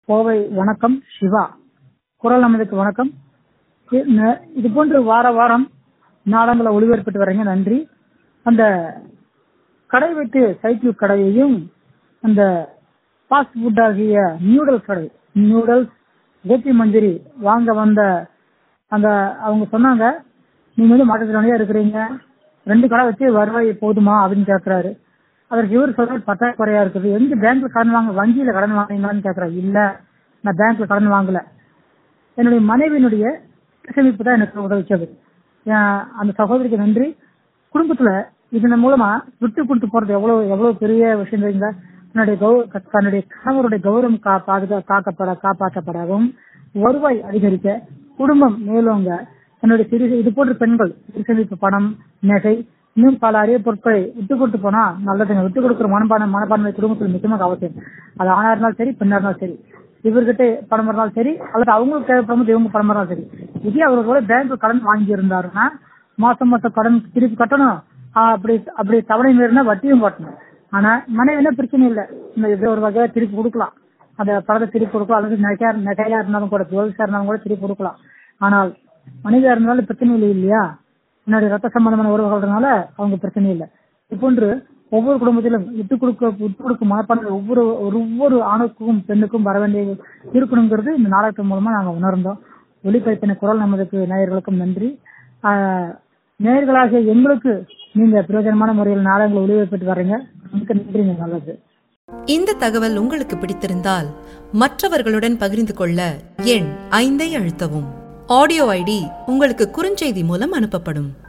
கோவை வணக்கம் சிவா குரல் நமதுக்கு வணக்கம் இ- ந- இது போன்று வார வாரம் நாடகங்களை ஒளிபரப்பிட்டு வரீங்க நன்றி அந்த கடை வைத்து சைக்கிள் கடையையும் அந்த ஃபாஸ்ட் ஃபுட் ஆகிய நியூடல்ஸ் கடை நியூடல்ஸ் கோபி மஞ்சரி வாங்க வந்த அந்த அவங்க சொன்னாங்க நீங்க வந்து மாற்றுத்திறனாளியா இருக்கிறீங்க ரெண்டு கடை வச்சு வருவாய் போதுமா அப்படின்னு கேக்குறாரு அதற்கு இவர் சொல்ற பற்றாக்குறையா இருக்குது எங்க பேங்க்ல கடன் வாங்க வங்கியில கடன் வாங்குறீங்களான்னு கேக்குறாரு இல்ல நான் பேங்க்ல கடன் வாங்கல என்னுடைய மனைவியினுடைய சேமிப்பு தான் எனக்கு உதவிச்சது ஏன் அந்த சகோதரிக்கு நன்றி குடும்பத்துல இதன் மூலமா விட்டு கொடுத்து போறது எவ்வளவு எவ்வளவு பெரிய விஷயம் தெரியுங்களா தன்னுடைய கௌ- தன்னுடைய கணவருடைய கௌரவம் கா- பாதுகா காக்கப்பட காப்பாற்றப்படவும் வருவாய் அதிகரிக்க குடும்பம் மேலோங்க தன்னுடைய சிறு இது போன்ற பெண்கள் சிறு சேமிப்பு பணம் நகை இன்னும் பல அரிய பொருட்களை விட்டு கொடுத்து போனா நல்லதுங்க விட்டு கொடுக்குற மனப்பான்மை மனப்பான்மை குடும்பத்தில் நிச்சயமாக அவசியம் அது ஆணா இருந்தாலும் சரி பெண்ணா இருந்தாலும் சரி இவர்கிட்ட பணம் இருந்தாலும் சரி அல்லது அவங்களுக்கு தேவைப்படும் இவங்க பணம் இருந்தாலும் சரி இதே அவர்களோட பேங்க் கடன் வாங்கி இருந்தாருன்னா மாசம் மாசம் கடன் திருப்பி கட்டணும் ஆஹ் அப்படி அப்படி தவணை மீறினா வட்டியும் கட்டணும் ஆனா மனைவினா பிரச்சனை இல்லை இந்த இது ஒரு வகையா திருப்பி கொடுக்கலாம் அந்த பணத்தை திருப்பி கொடுக்கலாம் அல்லது நகையா நகையா இருந்தாலும் கூட ஜுவல்ஸா இருந்தாலும் கூட திருப்பி கொடுக்கலாம் ஆனால் மனைவியா இருந்தாலும் பிரச்சனை இல்லை இல்லையா என்னுடைய ரத்த சம்பந்தமான உறவுகள்னால அவங்க பிரச்சனை இல்லை இப்போன்று ஒவ்வொரு குடும்பத்திலும் விட்டு கொடுக்க விட்டு கொடுக்கும் மனப்பான்மை ஒவ்வொரு ஒவ்வொரு ஆணுக்கும் பெண்ணுக்கும் வர வேண்டிய இருக்கணுங்கிறது இந்த நாடகத்தின் மூலமா நாங்க உணர்ந்தோம் ஒளிபரப்பின குரல் நமதுக்கு நேயர்களுக்கும் நன்றி ஆஹ், நேயர்களாகிய எங்களுக்கு நீங்க பிரயோஜனமான முறையில் நாடகங்களை ஒளிபரப்பிட்டு வர்றீங்க மிக்க நன்றிங்க நல்லது இந்த தகவல் உங்களுக்கு பிடித்திருந்தால் மற்றவர்களுடன் பகிர்ந்து கொள்ள எண் ஐந்தை அழுத்தவும் ஆடியோ ஐடி உங்களுக்கு குறுஞ்செய்தி மூலம் அனுப்பப்படும்